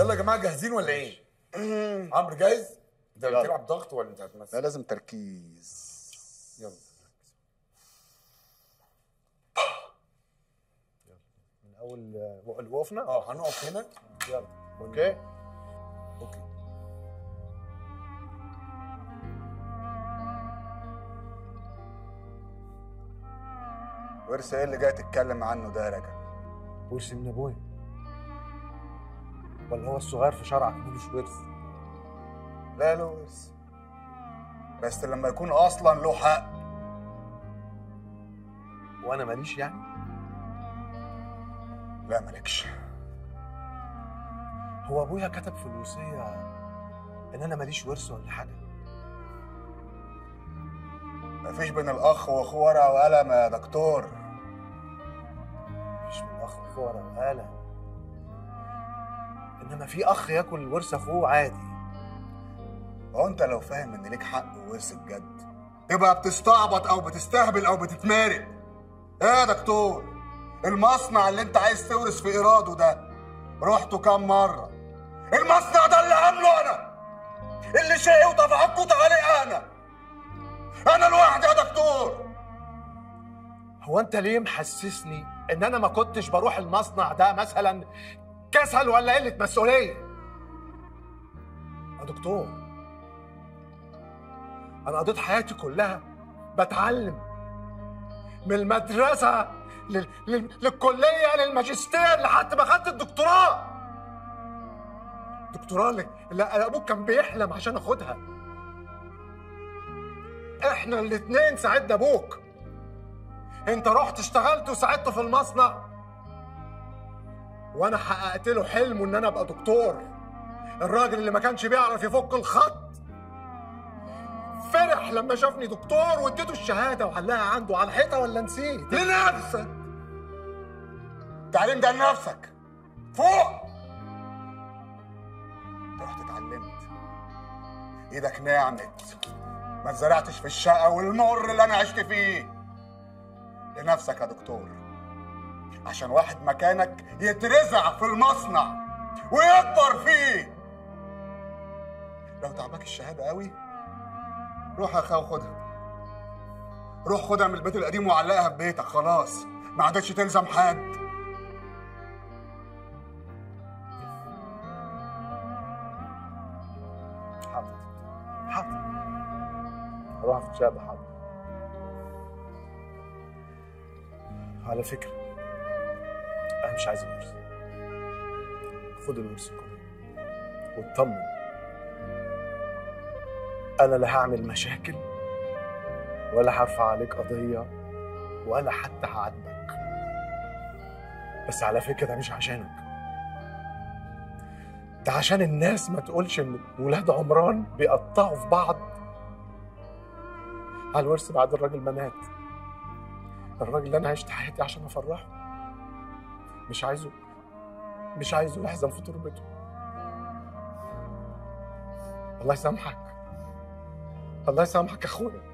يلا يا جماعه جاهزين ولا ايه؟ عمرو جاهز؟ انت يلا. بتلعب ضغط ولا انت لا هتمثل؟ لازم تركيز يلا من اول آه، اللي وقفنا اه هنقف هنا يلا اوكي اوكي ورث ايه اللي جاي تتكلم عنه ده يا رجب ورث من ابويا ولا هو الصغير في شرعك ملوش ورث لا له ورث بس لما يكون اصلا له حق وانا ماليش يعني لا مالكش هو ابويا كتب في الوصيه ان انا ماليش ورث ولا حاجه مفيش بين الاخ واخوه ورقه وقلم يا دكتور مش من اخ واخوه ورا وقاله انما في اخ ياكل ورث اخوه عادي هو انت لو فاهم ان ليك حق وورث بجد تبقى بتستعبط او بتستهبل او بتتمارق ايه يا دكتور المصنع اللي انت عايز تورث في ايراده ده رحته كام مره المصنع ده اللي عامله انا اللي شقي وتفعكت عليه انا انا لوحدي يا دكتور هو انت ليه محسسني ان انا ما كنتش بروح المصنع ده مثلا كسل ولا قله مسؤوليه يا دكتور انا قضيت حياتي كلها بتعلم من المدرسه لل... لل... للكليه للماجستير لحد ما خدت الدكتوراه الدكتوراه اللي... اللي ابوك كان بيحلم عشان اخدها احنا الاتنين ساعدنا ابوك انت رحت اشتغلت وساعدته في المصنع وانا حققت له حلمه ان انا ابقى دكتور الراجل اللي ما كانش بيعرف يفك الخط فرح لما شافني دكتور واديته الشهاده وعلقها عنده على الحيطه ولا نسيت لنفسك التعليم ده لنفسك فوق انت رحت اتعلمت ايدك نعمت ما اتزرعتش في الشقه والمر اللي انا عشت فيه لنفسك يا دكتور عشان واحد مكانك يترزع في المصنع ويكبر فيه لو تعبك الشهاده قوي روح يا اخي وخدها روح خدها من البيت القديم وعلقها في بيتك خلاص ما عادتش تلزم حد حاضر حاضر هروح في الشهاده حاضر على فكره انا مش عايز الورث خد الورث كله واطمن انا لا هعمل مشاكل ولا هرفع عليك قضيه ولا حتى هعاتبك بس على فكره ده مش عشانك ده عشان الناس ما تقولش ان ولاد عمران بيقطعوا في بعض على الورث بعد الراجل ما مات الراجل اللي انا عشت حياتي عشان افرحه مش عايزه مش عايزه يحزن في تربته الله يسامحك الله يسامحك يا اخويا